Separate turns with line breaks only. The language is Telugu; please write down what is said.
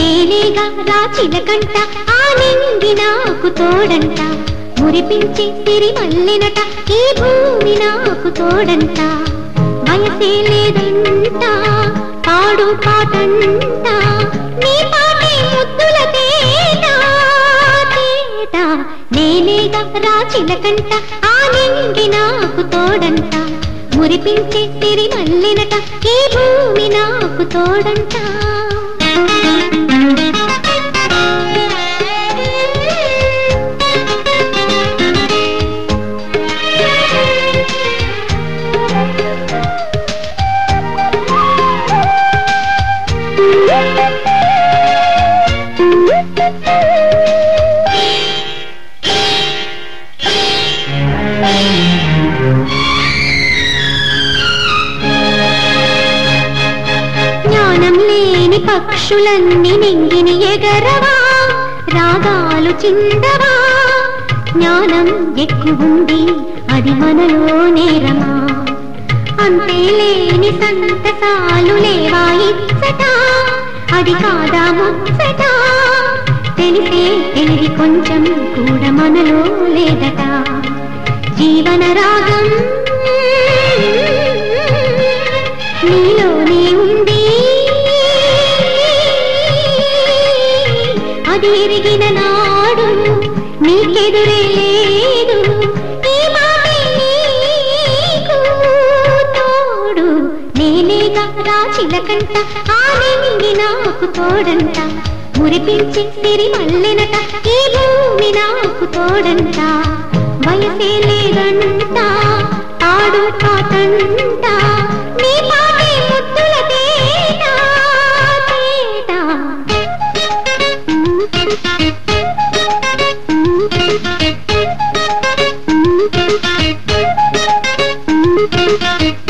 నేనేగా రాచిలకంట ఆ నింగి నాకు తోడంట మురిపించి సిరిమల్లినట ఈ భూమి నాకు తోడంట వయసే లేదంట పాడు పాటంట నీ పాటే ముద్దుల తేట తేట నేనేగా రాచిలకంట ఆ నింగి నాకు తోడంట మురిపించే సిరిమల్లినట ఈ భూమి నాకు తోడంట జ్ఞానం లేని పక్షులన్నీ నింగిని ఎగరవా రాగాలు చిందవా జ్ఞానం ఎక్కువుంది అది మనలో నేరమా అంతే లేని సంతసాలు లేవా ఇచ్చట అది కాదా ముచ్చట తెలిసే తెలివి కొంచెం కూడా మనలో లేదట జీవన రాగం నీలోనే ఉంది అది ఎరిగిన నాడు నీకెదురే లేదు ఈ మాటే నీకు తోడు నేనేగా రాచిలకంట ఆ నింగి నాకు తోడంట మురిపించి సిరిమల్లెనట ఈ భూమి నాకు తోడంట వయసే లేదంట ఆడు పాటంట నీ పాటే ముద్దుల తేట తేట